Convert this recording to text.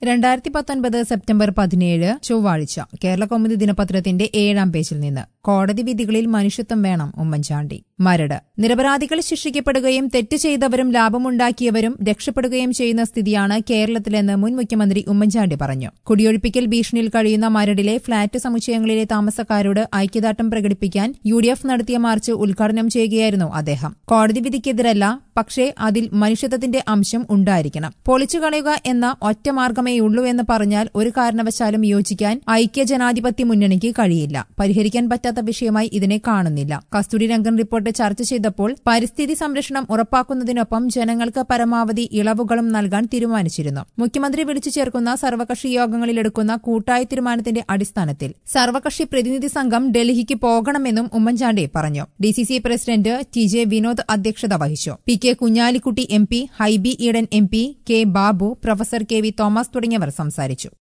രണ്ടായിരത്തി പത്തൊൻപത് സെപ്റ്റംബർ പതിനേഴ് ചൊവ്വാഴ്ച കേരള കൗമുദി ദിനപത്രത്തിന്റെ ഏഴാം പേജിൽ നിന്ന് കോടതി വിധികളിൽ മനുഷ്യത്വം വേണം ഉമ്മൻചാണ്ടി മരട് നിരപരാധികൾ ശിക്ഷിക്കപ്പെടുകയും തെറ്റ് ചെയ്തവരും ലാഭമുണ്ടാക്കിയവരും രക്ഷപ്പെടുകയും ചെയ്യുന്ന സ്ഥിതിയാണ് കേരളത്തിലെന്ന് മുൻ മുഖ്യമന്ത്രി ഉമ്മൻചാണ്ടി പറഞ്ഞു കുടിയൊഴിപ്പിക്കൽ ഭീഷണിയിൽ കഴിയുന്ന മരടിലെ ഫ്ളാറ്റ് സമുച്ചയങ്ങളിലെ താമസക്കാരോട് ഐക്യദാർഢ്യം പ്രകടിപ്പിക്കാൻ യു ഡി എഫ് നടത്തിയ മാർച്ച് ഉദ്ഘാടനം ചെയ്യുകയായിരുന്നു അദ്ദേഹം കോടതി വിധിക്കെതിരല്ല പക്ഷേ അതിൽ മനുഷ്യത്വത്തിന്റെ അംശം ഉണ്ടായിരിക്കണം പൊളിച്ചു കളയുക എന്ന ഒറ്റ മാർഗമേയുള്ളൂ എന്ന് പറഞ്ഞാൽ ഒരു കാരണവശാലും യോജിക്കാൻ ഐക്യ ജനാധിപത്യ മുന്നണിക്ക് കഴിയില്ല പരിഹരിക്കാൻ പറ്റാത്ത വിഷയമായി ഇതിനെ കാണുന്നില്ല കസ്തൂരി രംഗൻ റിപ്പോർട്ട് ചർച്ച ചെയ്തപ്പോൾ പരിസ്ഥിതി സംരക്ഷണം ഉറപ്പാക്കുന്നതിനൊപ്പം ജനങ്ങൾക്ക് പരമാവധി ഇളവുകളും നൽകാൻ തീരുമാനിച്ചിരുന്നു മുഖ്യമന്ത്രി വിളിച്ചു ചേർക്കുന്ന സർവകക്ഷി യോഗങ്ങളിൽ എടുക്കുന്ന കൂട്ടായ തീരുമാനത്തിന്റെ അടിസ്ഥാനത്തിൽ സർവകക്ഷി പ്രതിനിധി സംഘം ഡൽഹിക്ക് പോകണമെന്നും ഉമ്മൻചാണ്ടി പറഞ്ഞു DCC president T J Vinod അധ്യക്ഷത വഹിച്ചു P K Kunhalikutty M P Hibi Eden M P K Babu professor K V Thomas തുടങ്ങിയവർ സംസാരിച്ചു